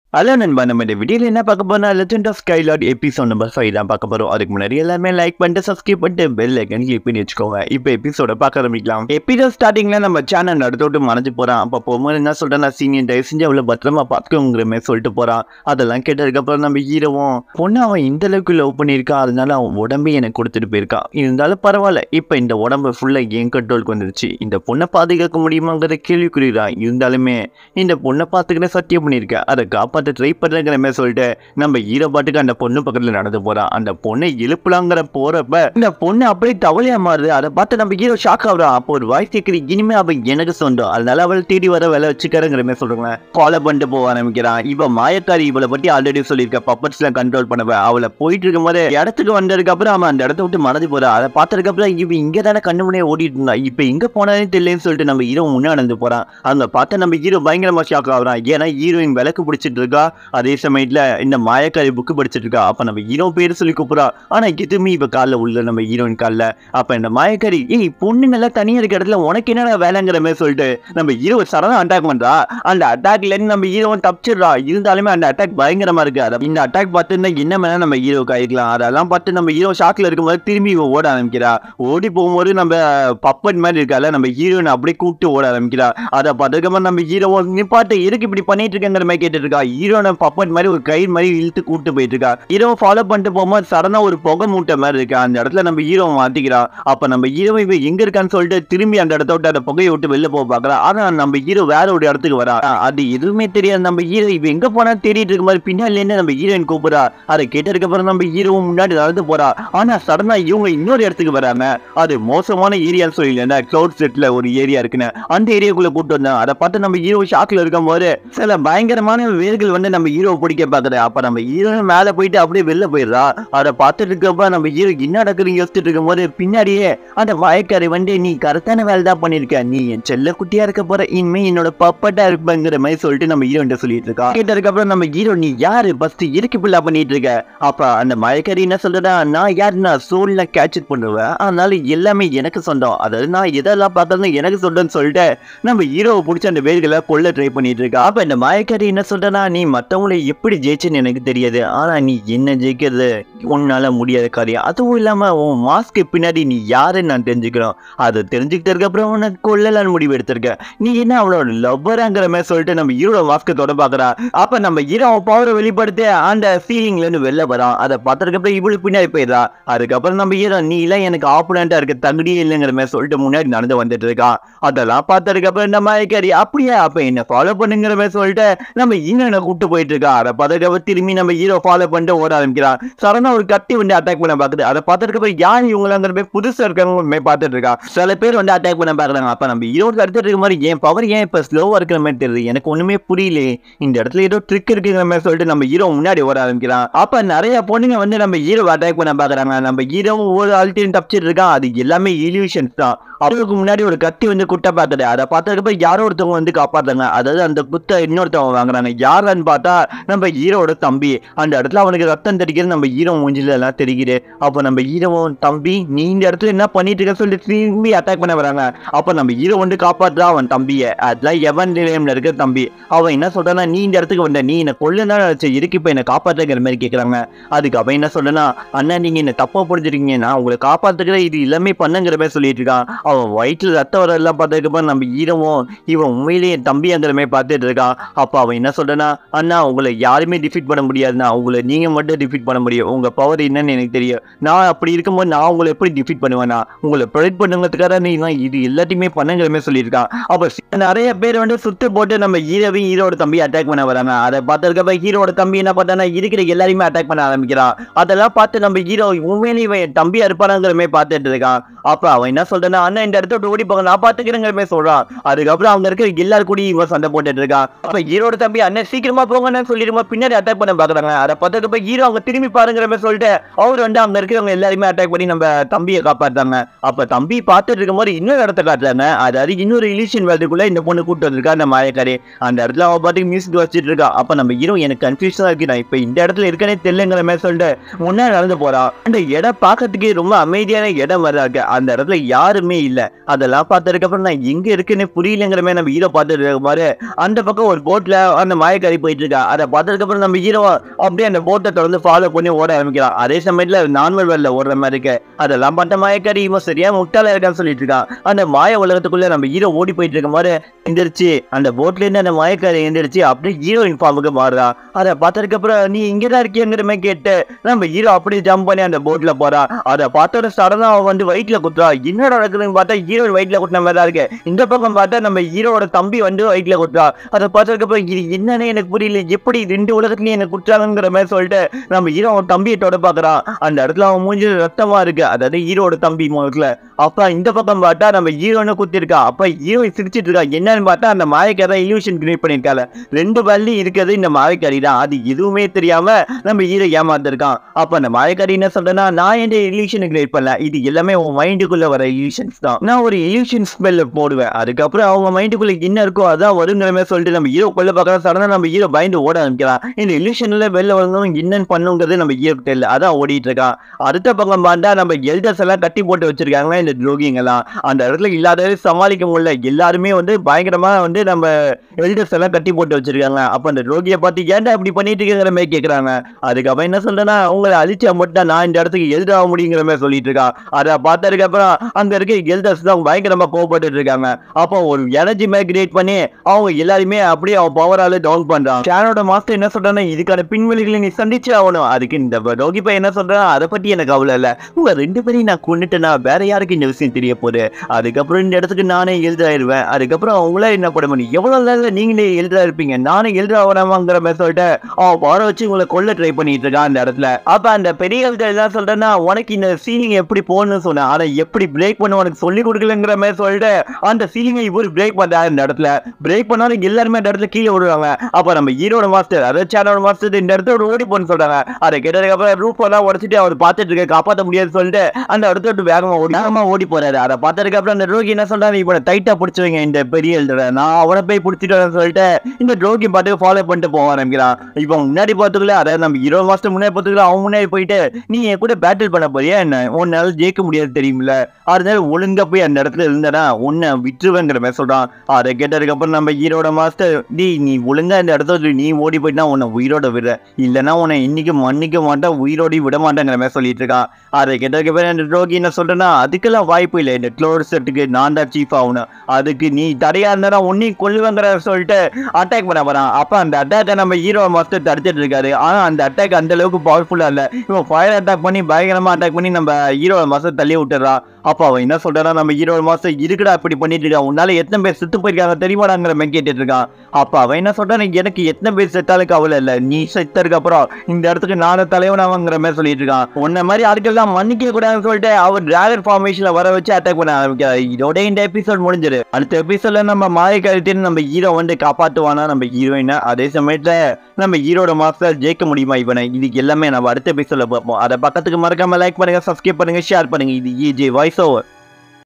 hello நண்பா நம்ம இந்த வீடியோல என்ன பார்க்க போறோம் legend of Skylot episode number five தான் பார்க்க போறோம் அதுக்கு முன்னாடி எல்லாருமே லைக் பண்ணிட்டு சப்ஸ்கிரைப் பண்ணிட்டு பெல் ஐக்கன் கிளிக் பண்ணி வச்சுக்கோங்க இப்போ எபிசோட பார்க்க ஆரம்பிக்கலாம் எபிசோட் ஸ்டார்டிங்ல நம்ம சேனல் நடத்தோட்டு மறைஞ்சு போறான் அப்போ போகும்போது என்ன சொல்றேன் நான் சீனியர் தயவு செஞ்சு அவ்வளோ பத்திரமா பார்த்துக்கோங்கிற மாதிரி சொல்லிட்டு போறான் அதெல்லாம் கேட்டதுக்கப்புறம் நம்ம ஹீரோவும் பொண்ணு அவன் இந்த அளவுக்கு லவ் பண்ணியிருக்கான் அதனால அவன் உடம்பே எனக்கு கொடுத்துட்டு போயிருக்கான் இருந்தாலும் பரவாயில்ல இப்போ இந்த உடம்பு ஃபுல்லாக என் கண்ட்ரோலுக்கு வந்துருச்சு இந்த பொண்ணை பாதுகாக்க முடியுமாங்கிற கேள்விக்குறிதான் இருந்தாலுமே இந்த பொண்ணை பார்த்துக்கிற சத்தியம் பண்ணியிருக்கேன் அதை காப்பாற்ற ட்ரை பண்ணுறங்கிற மாதிரி சொல்லிட்டு நம்ம ஹீரோ பாட்டுக்கு அந்த பொண்ணு பக்கத்தில் நடந்து போகிறான் அந்த பொண்ணை எழுப்பலாங்கிற போகிறப்ப இந்த பொண்ணு அப்படியே தவளையா மாறுது அதை பார்த்து நம்ம ஹீரோ ஷாக் ஆகுறான் அப்போ ஒரு வாய்ஸ் கேட்குது இனிமே அவள் எனக்கு சொந்தம் அதனால அவள் தேடி வர வேலை வச்சுக்கிறங்கிற மாதிரி சொல்கிறாங்க ஃபாலோ பண்ணிட்டு போக ஆரம்பிக்கிறான் இவன் மாயக்காரி இவளை பற்றி ஆல்ரெடி சொல்லியிருக்க பப்பட்ஸ்லாம் கண்ட்ரோல் பண்ணவ அவளை போயிட்டு இருக்கும்போது இடத்துக்கு வந்ததுக்கு அப்புறம் அவன் அந்த இடத்த விட்டு மறந்து போறா அதை பார்த்ததுக்கு அப்புறம் இவன் இங்கே தானே கண்ணு முன்னே ஓடிட்டு இருந்தா இப்போ எங்கே போனாலே தெரியலன்னு சொல்லிட்டு நம்ம ஹீரோ முன்னாடி நடந்து போறான் அங்க பார்த்தா நம்ம ஹீரோ பயங்கரமா ஷாக் ஆகுறான் ஏன்னா ஹீரோயின் விளக்கு பிடிச்சிட்டு இருக்கா அதே சமயத்துல இந்த மாயக்காரி புக்கு படிச்சிட்டு இருக்கா அப்ப நம்ம ஹீரோ பேர் சொல்லி கூப்பிடுறா ஆனா எதுவுமே இப்ப காலில் உள்ள நம்ம ஹீரோயின் காலில் அப்ப இந்த மாயக்காரி ஏய் பொண்ணுங்கெல்லாம் தனியா இருக்க இடத்துல உனக்கு என்ன வேலைங்கிற மாதிரி சொல்லிட்டு நம்ம ஹீரோ சடனா அட்டாக் பண்றா அந்த அட்டாக்ல இருந்து நம்ம ஹீரோவை தப்பிச்சிடுறா இருந்தாலுமே அந்த அட்டாக் பயங்கரமா இருக்கு அதை இந்த அட்டாக் பார்த்துருந்தா என்ன வேணா நம்ம ஹீரோக்கு ஆயிருக்கலாம் அதெல்லாம் பார்த்து நம்ம ஹீரோ ஷாக்ல இருக்கும்போது திரும்பி இவ ஓட ஆரம்பிக்கிறா ஓடி போகும்போது நம்ம பப்பட் மாதிரி இருக்கால நம்ம ஹீரோயின் அப்படியே கூப்பிட்டு ஓட ஆரம்பிக்கிறா அதை பார்த்ததுக்கப்புறம் நம்ம ஹீரோவை நிப்பாட்டு எதுக்கு இப்படி பண்ணிட்டு இருக்கங்கிற மாதிரி கேட்டுட்டு இருக்கா ஹீரோனை பப்பட் மாதிரி ஒரு கயிறு மாதிரி இழுத்து கூப்பிட்டு போயிட்டு இருக்கா ஹீரோ ஃபாலோ பண்ணிட்டு போகும்போது சடனா ஒரு புகை மூட்டை மாதிரி இருக்கு அந்த இடத்துல நம்ம ஹீரோ மாத்திக்கிறா அப்ப நம்ம ஹீரோ இவ எங்க இருக்கான்னு சொல்லிட்டு திரும்பி அந்த இடத்த விட்டு அந்த புகையை விட்டு வெளில போக பாக்குறா ஆனா நம்ம ஹீரோ வேற ஒரு இடத்துக்கு வரா அது எதுவுமே தெரியாது நம்ம ஹீரோ இவ எங்க போனா தேடிட்டு இருக்க மாதிரி பின்னால இருந்து நம்ம ஹீரோயின் கூப்பிடுறா அதை கேட்டதுக்கு அப்புறம் நம்ம ஹீரோவும் முன்னாடி நடந்து போறா ஆனா சடனா இவங்க இன்னொரு இடத்துக்கு வராங்க அது மோசமான ஏரியான்னு சொல்லல கிளவுட் செட்ல ஒரு ஏரியா இருக்குன்னு அந்த ஏரியாக்குள்ள கூட்டு வந்தேன் அதை பார்த்து நம்ம ஹீரோ ஷாக்ல இருக்கும் போது சில பயங்கரமான வேர்கள் வந்து நம்ம ஹீரோ பிடிக்க பாக்குறது அப்ப நம்ம ஹீரோ மேல போயிட்டு அப்படியே வெளில போயிடுறா அதை பார்த்துட்டு இருக்கப்ப நம்ம ஹீரோ என்ன நடக்குதுன்னு யோசிச்சுட்டு இருக்கும்போது பின்னாடியே அந்த வாய்க்காரை வந்து நீ கரெக்டான வேலை தான் பண்ணிருக்க நீ என் செல்ல குட்டியா இருக்க போற இனிமே என்னோட பப்பட்டா இருப்பேங்கிற மாதிரி சொல்லிட்டு நம்ம ஹீரோ சொல்லிட்டு இருக்கா கேட்டதுக்கு அப்புறம் நம்ம ஹீரோ நீ யாரு ஃபர்ஸ்ட் இருக்கு பிள்ளை பண்ணிட்டு இருக்க அப்ப அந்த மயக்கறி என்ன சொல்றா நான் யாரு நான் சோல்ல கேட்ச் பண்ணுவேன் அதனால எல்லாமே எனக்கு சொந்தம் அதாவது நான் எதெல்லாம் பார்த்தாலும் எனக்கு சொந்தம்னு சொல்லிட்டு நம்ம ஹீரோவை பிடிச்ச அந்த வேர்களை கொல்ல ட்ரை பண்ணிட்டு இருக்கா அப்ப இந்த மாயக்காரி என்ன சொல்றனா நீ மத்தவங்களை எப்படி ஜெயிச்சுன்னு எனக்கு தெரியாது ஆனா நீ என்ன ஜெயிக்கிறது உன்னால முடியாத காரியம் அதுவும் இல்லாம உன் மாஸ்க்கு பின்னாடி நீ யாருன்னு நான் தெரிஞ்சுக்கிறோம் அதை தெரிஞ்சுக்கிட்டதுக்கு அப்புறம் உனக்கு கொல்லலான்னு முடிவு எடுத்திருக்க நீ என்ன அவளோட லவ்வராங்கிற மாதிரி சொல்லிட்டு நம்ம ஹீரோட மாஸ்க்கை தொட பாக்குறா அப்ப நம்ம ஹீரோ பவரை வெளிப்படுத்தி அந்த ஃபீலிங்ல இருந்து வெளில வரான் அதை பார்த்ததுக்கு அப்புறம் இவளுக்கு பின்னாடி போயிடுறா அதுக்கப்புறம் நம்ம ஹீரோ நீ எல்லாம் எனக்கு ஆப்போனண்டா இருக்க தகுதியே இல்லைங்கிற மாதிரி சொல்லிட்டு முன்னாடி நடந்து வந்துட்டு இருக்கான் அதெல்லாம் பார்த்ததுக்கு அப்புறம் இந்த மாயக்காரி அப்படியே அப்ப என்ன ஃபாலோ பண்ணுங்கிற மாதிரி சொல்லிட்டு நம்ம ஹீரோனை கூப்பிட்டு போயிட்டு இருக்கா அதை பார்த்ததுக்கு அப்புறம் திரும்பி நம்ம ஹீரோ ஃபாலோ பண்ணிட்டு ஓட ஆரம்பிக்கிறான் சடனா ஒரு கத்தி வந்து அட்டாக் பண்ண பாக்குது அதை பார்த்ததுக்கு அப்புறம் யார் இவங்களாங்கிற மாதிரி புதுசா இருக்காங்க மாதிரி பார்த்துட்டு இருக்கா சில பேர் வந்து அட்டாக் பண்ண பாக்குறாங்க அப்ப நம்ம ஹீரோக்கு அடுத்துட்டு இருக்க மாதிரி என் பவர் ஏன் இப்ப ஸ்லோவா இருக்கிற மாதிரி தெரியுது எனக்கு ஒண்ணுமே புரியல இந்த இடத்துல ஏதோ ட்ரிக் இருக்குங்கிற மாதிரி சொல்லிட்டு நம்ம ஹீரோ முன்னாடி ஓட ஆரம்பிக்கிறான் அப்ப நிறைய பொண்ணுங்க வந்து நம்ம ஹீரோ அட்டாக் பண்ண பாக்குறாங்க நம்ம ஹீரோவும் ஒரு ஆல்ட்டியும் தப்பிச்சிட்டு இருக்கான் அது எல்லாமே இல்யூஷன்ஸ் தான் அவருக்கு முன்னாடி ஒரு கத்தி வந்து குட்ட பார்த்தது அதை பார்த்ததுக்கு யாரோ ஒருத்தவங்க வந்து காப்பாத்தாங்க அதாவது அந்த குத்தை இன்னொருத்தவங்க வாங்குறாங்க யாருன்னு பார்த்தா நம்ம ஹீரோட தம்பி அந்த இடத்துல அவனுக்கு ரத்தம் தெரிக்கிறது நம்ம ஹீரோ மூஞ்சில எல்லாம் தெரியுது அப்போ நம்ம ஹீரோவும் தம்பி நீ இந்த இடத்துல என்ன பண்ணிட்டு இருக்க சொல்லி திரும்பி அட்டாக் பண்ண வராங்க அப்போ நம்ம ஹீரோ வந்து காப்பாத்துறா அவன் தம்பியை அதெல்லாம் எவன் நிலையம்ல இருக்க தம்பி அவன் என்ன சொல்றானா நீ இந்த இடத்துக்கு வந்த நீ என்ன கொல்லுதான் நினைச்ச இருக்கு இப்போ என்ன காப்பாற்றுங்கிற மாதிரி கேட்குறாங்க அதுக்கு அவன் என்ன சொல்லனா அண்ணா நீங்க என்ன தப்பா புரிஞ்சிருக்கீங்க நான் உங்களை காப்பாத்துக்கிற இது எல்லாமே பண்ணுங்கிற மாதிரி சொல்லிட்டு இருக்கான் அவன் வயிற்றுல ரத்தம் வரலாம் பார்த்ததுக்கப்புறம் நம்ம ஈரவும் இவன் உண்மையிலேயே என் தம்பிங்கிற மாதிரி பார்த்துட்டு இருக்கான் அப்போ அவன் என்ன சொல்றனா அண்ணா உங்களை யாருமே டிஃபீட் பண்ண முடியாதுண்ணா உங்களை நீங்க மட்டும் டிஃபீட் பண்ண முடியும் உங்க பவர் என்னன்னு எனக்கு தெரியும் நான் அப்படி இருக்கும்போது நான் உங்களை எப்படி டிஃபீட் பண்ணுவேனா உங்களை ப்ரொடெக்ட் பண்ணுங்கிறதுக்காக நீ தான் இது எல்லாத்தையுமே பண்ணுங்கிற மாதிரி சொல்லியிருக்கான் அப்போ நிறைய பேர் வந்து சுத்து போட்டு நம்ம ஹீரோவையும் ஹீரோட தம்பி அட்டாக் பண்ண வராங்க அதை பார்த்ததுக்கப்புறம் ஹீரோட தம்பி என்ன பண்ணானா இருக்கிற எல்லாரையுமே அட்டாக் பண்ண ஆரம்பிக்கிறான் அதெல்லாம் பார்த்து நம்ம ஹீரோ உண்மையிலேயே இவன் தம்பியா இருப்பானாங்கிற மாதிரி பார்த்துட்டு இருக்கான் அப்ப அவன் என்ன சொல்றானா அண்ணா இந்த இடத்த விட்டு ஓடி போங்க நான் பாத்துக்கிறேங்கிற மாதிரி சொல்றான் அதுக்கப்புறம் அவங்க இருக்கிற எல்லாரு கூட இவன் சண்டை போட்டுட்டு இருக்கான் அப்ப ஹீரோட தம்பி அண்ணன் சீக்கிரமா போங்கன்னு சொல்லிடுமா பின்னாடி அட்டாக் பண்ண பாக்குறாங்க அதை பார்த்ததுக்கு ஹீரோ அவங்க திரும்பி பாருங்கிற மாதிரி சொல்லிட்டு அவர் வந்து அங்க இருக்கிறவங்க எல்லாருமே அட்டாக் பண்ணி நம்ம தம்பியை காப்பாத்தாங்க அப்ப தம்பி பார்த்துட்டு இருக்கும்போது இன்னொரு இடத்த காட்டுறாங்க அதாவது இன்னொரு இலிஷன் வேல்டுக்குள்ள வீட்டுக்குள்ள இந்த பொண்ணு கூட்டு வந்திருக்கா அந்த மாயக்காரி அந்த இடத்துல அவ பாட்டுக்கு மியூசிக் வச்சிட்டு இருக்கா அப்ப நம்ம ஹீரோ எனக்கு கன்ஃபியூஷனா இருக்கு நான் இப்ப இந்த இடத்துல இருக்கனே தெரியலங்கிற மாதிரி சொல்லிட்டு முன்னாடி நடந்து போறா அந்த இடம் பார்க்கறதுக்கே ரொம்ப அமைதியான இடம் வர இருக்கு அந்த இடத்துல யாருமே இல்ல அதெல்லாம் பார்த்ததுக்கு அப்புறம் நான் எங்க இருக்குன்னு புரியலங்கிற மாதிரி நம்ம ஹீரோ பார்த்துட்டு இருக்க மாதிரி அந்த பக்கம் ஒரு போட்ல அந்த மாயக்காரி போயிட்டு இருக்கா அதை பார்த்ததுக்கு அப்புறம் நம்ம ஹீரோ அப்படியே அந்த போட்டை தொடர்ந்து ஃபாலோ பண்ணி ஓட ஆரம்பிக்கிறான் அதே சமயத்துல நார்மல் வேல்ல ஓடுற மாதிரி இருக்கு அதெல்லாம் பார்த்த மாயக்காரி இவன் சரியா முட்டாளா இருக்கான்னு சொல்லிட்டு இருக்கான் அந்த மாய உலகத்துக்குள்ள நம்ம ஹீரோ ஓடி போயிட்டு இருக்க மாதிரி எந்திரிச்சு அந்த போட்ல இருந்து அந்த மாயக்காரி எந்திரிச்சு அப்படியே ஹீரோயின் ஃபார்முக்கு மாறுறா அதை பார்த்ததுக்கு அப்புறம் நீ இங்கதான் இருக்கியங்கிற மாதிரி கேட்டு நம்ம ஹீரோ அப்படியே ஜம்ப் பண்ணி அந்த போட்ல போறா அதை பார்த்தோட சடனா அவன் வந்து வயிற்றுல குத்துறா என்ன நடக்குதுன்னு பார்த்தா ஹீரோ வயிற்றுல குத்துன மாதிரி தான் இருக்கு இந்த பக்கம் பார்த்தா நம்ம ஹீரோட தம்பி வந்து வயிற்றுல குத்துறா அதை பார்த்ததுக்கு அப்புறம் இது என்னன்னு எனக்கு புரியல எப்படி ரெண்டு உலகத்துலயும் எனக்கு குற்றாங்கிற மாதிரி சொல்லிட்டு நம்ம ஹீரோ அவன் தம்பியை தொட பாக்குறான் அந்த இடத்துல அவன் மூஞ்சி ரத்தமா இருக்கு அதாவது ஹீரோட தம்பி முதல்ல அப்ப இந்த பக்கம் பார்த்தா நம்ம ஹீரோன்னு குத்திருக்கா அப்ப ஹீரோ சிரிச்சிட்டு இருக்கா என்னன்னு பார்த்தா அந்த மாயக்காரி தான் இல்யூஷன் கிரியேட் பண்ணிருக்கால ரெண்டு பள்ளி இருக்கிறது இந்த மாயக்காரி தான் அது எதுவுமே தெரியாம நம்ம ஹீரோ ஏமாத்திருக்கான் அப்ப அந்த மாயக்காரி என்ன சொல்றேன்னா நான் எந்த இல்யூஷன் கிரியேட் பண்ணல இது எல்லாமே உன் மைண்டுக்குள்ள வர இல்யூஷன்ஸ் தான் நான் ஒரு இல்யூஷன் ஸ்மெல் போடுவேன் அதுக்கப்புறம் அவங்க மைண்டுக்குள்ள என்ன இருக்கோ அதான் வருங்கிற மாதிரி சொல்லிட்டு நம்ம ஹீரோ கொள்ள பார்க்கறோம் சடனா நம்ம ஹீரோ பயந்து ஓட ஆரம்பிக்கலாம் இந்த இல்யூஷன்ல வெளில வரணும் என்னன்னு பண்ணுங்கிறது நம்ம ஹீரோ தெரியல அதான் ஓடிட்டு இருக்கான் அடுத்த பக்கம் பார்த்தா நம்ம எல்டர்ஸ் எல்லாம் கட்டி போட்டு வச்சிருக்காங்க இந்த துரோகிங்க எல்லாம் அந்த இடத்துல இல்லாதவே சமாளிக்க முடியல எல்லாருமே வந்து பயங்கரமா வந்து நம்ம எல்டர்ஸ் எல்லாம் கட்டி போட்டு வச்சிருக்காங்க அப்ப அந்த துரோகியை பார்த்து ஏன்டா இப்படி பண்ணிட்டு இருக்கிற மாதிரி கேக்குறாங்க அதுக்கப்புறம் என்ன சொல்றேன்னா உங்களை அழிச்சா மட்டும் நான் இந்த இடத்துக்கு எழுதாக முடியுங்கிற மாதிரி சொல்லிட்டு இருக்கா அதை பார்த்ததுக்கு அப்புறம் அங்க இருக்க எல்டர்ஸ் தான் பயங்கரமா கோவப்பட்டு இருக்காங்க அப்போ ஒரு எனர்ஜி மாதிரி கிரியேட் பண்ணி அவங்க எல்லாருமே அப்படியே அவன் பவரால டவுன் பண்றான் ஷானோட மாஸ்டர் என்ன சொல்றான்னா இதுக்கான பின்வெளிகளை நீ சந்திச்சு ஆகணும் அதுக்கு இந்த ரோகி பையன் என்ன சொல்றான் அதை பத்தி எனக்கு கவலை இல்ல உங்க ரெண்டு பேரையும் நான் கொண்டுட்டேன்னா வேற யாருக்கு இந்த விஷயம் தெரிய போகுது அதுக்கப்புறம் இந்த இடத்துக்கு நானே எழுதாயிருவேன் அதுக்கப்புறம் அவங்களே என்ன பண்ண முடியும் எவ்வளவு நேரம் நீங்களே எழுதா இருப்பீங்க நானே எழுத வராமாங்கிற மாதிரி சொல்லிட்டு அவன் வர வச்சு உங்களை கொல்ல ட்ரை பண்ணிட்டு இருக்கான் அந்த இடத்துல அப்ப அந்த பெரிய ஆட்கள் என்ன சொல்றேன்னா உனக்கு இந்த சீலிங் எப்படி போகணும்னு சொன்னேன் ஆனா எப்படி பிரேக் பண்ண உனக்கு சொல்லி கொடுக்கலங்கிற மாதிரி சொல்லிட்டு அந்த சீலிங்கை இவர் பிரேக் பண்றாரு இந்த இடத்துல பிரேக் பண்ணாலும் எல்லாருமே அந்த இடத்துல கீழே விடுவாங்க அப்ப நம்ம ஹீரோட மாஸ்டர் அதாவது சேனோட மாஸ்டர் இந்த இடத்துல ஓடி போன்னு சொல்றாங்க அதை கேட்டதுக்கு அப்புறம் ரூப் எல்லாம் உடச்சிட்டு அவர் பார்த்துட்டு இருக்க காப்பாற்ற முடியாது சொல்லிட்டு அந்த இடத்த விட்டு வேகமா ஓடி வேகமா ஓடி போறாரு அதை பார்த்ததுக்கு அப்புறம் அந்த ரோகி என்ன சொல்றாரு இவனை டைட்டா பிடிச்சு வைங்க இந்த பெரிய எழுதுற நான் அவனை போய் பிடிச்சிட்டு வரேன்னு சொல்லிட்டு இந்த ரோகி பாட்டுக்கு ஃபாலோ பண்ணிட்டு போக ஆரம்பிக்கிறான் இப்போ முன்னாடி பார்த்துக்கல அதாவது நம்ம ஹீரோ மாஸ்டர் முன்னாடி பார்த்துக்கல அவன் முன்னாடி போயிட்டு நீ என் கூட பேட்டில் பண்ண போறியா என்ன உன்னால ஜெயிக்க முடியாது தெரியுமில்ல அதனால ஒழுங்கா போய் அந்த இடத்துல இருந்தனா உன்னை விட்டுருவேங்கிற மாதிரி சொல்றான் அதை கேட்டதுக்கு அப்புறம் நம்ம ஹீரோட மாஸ்டர் டி நீ ஒழுங்கா இந்த இடத்துல விட்டு நீ ஓடி போயிட்டா உன்னை உயிரோட விடுற இல்லைன்னா உன்னை இன்னைக்கு மன்னிக்க மாட்டேன் உயிரோடி விட மாட்டேங்கிற மாதிரி சொல்லிட்டு இருக்கான் அதை கேட்டதுக்கு அப்புறம் அந்த ரோகி என்ன சொல்றேன்னா அதுக்கெல்லாம் வாய்ப்பு இல்லை இந்த க்ளோர் செட்டுக்கு நான் தான் சீஃப் ஆகணும் அதுக்கு நீ தடையா இருந்தா உன்னையும் கொல்லுவேங்கிற சொல்லிட்டு அட்டாக் பண்ண போறான் அப்ப அந்த அட்டாக்கை நம்ம ஹீரோ மாஸ்டர் தடுத்துட்டு இருக்காரு ஆனா அந்த அட்டாக் அந்த அளவுக்கு பவர்ஃபுல்லா இல்ல இவன் ஃபயர் அட்டாக் பண்ணி பயங்கரமா அட்டாக் பண்ணி நம்ம ஹீரோ மாஸ்டர் தள்ளி விட்டுறான் அப்ப அவன் என்ன சொல்றானா நம்ம ஹீரோ மாஸ்டர் இருக்குடா இப்படி பண்ணிட்டு இருக்கான் உன்னால எத்தனை பேர் செத்து போயிருக்காங்க தெரியுமாடாங்கிற மாதிரி கேட்டுட்டு இருக்கான் அப்ப அவன் என்ன சொல்றான் எனக்கு எத்தனை பேர் செத்தாலும் கவலை இல்ல நீ செத்ததுக்கு அப்புறம் இந்த இடத்துக்கு நானும் தலைவனாவங்கிற மாதிரி சொல்லிட்டு இருக்கான் உன்ன மாதிரி ஆட்கள்லாம் மன்னிக்க கூடாதுன்னு சொல்லிட்டு அவர் டிராகன் ஃபார்மேஷன்ல வர வச்சு அட்டாக் பண்ண ஆரம்பிக்கிறார் இதோட இந்த எபிசோட் முடிஞ்சிரு அடுத்த எபிசோட்ல நம்ம மாய கழுத்தின்னு நம்ம ஹீரோ வந்து காப்பாத்துவானா நம்ம ஹீரோயினை அதே சமயத்துல நம்ம ஹீரோட மாஸ்டர் ஜெயிக்க முடியுமா இவனை இதுக்கு எல்லாமே நம்ம அடுத்த எபிசோட்ல பார்ப்போம் அதை பக்கத்துக்கு மறக்காம லைக் பண்ணுங்க சப்ஸ்கிரைப் பண்ணுங்க ஷேர் பண்ணுங்க இது இஜே வாய்ஸ் ஓவர்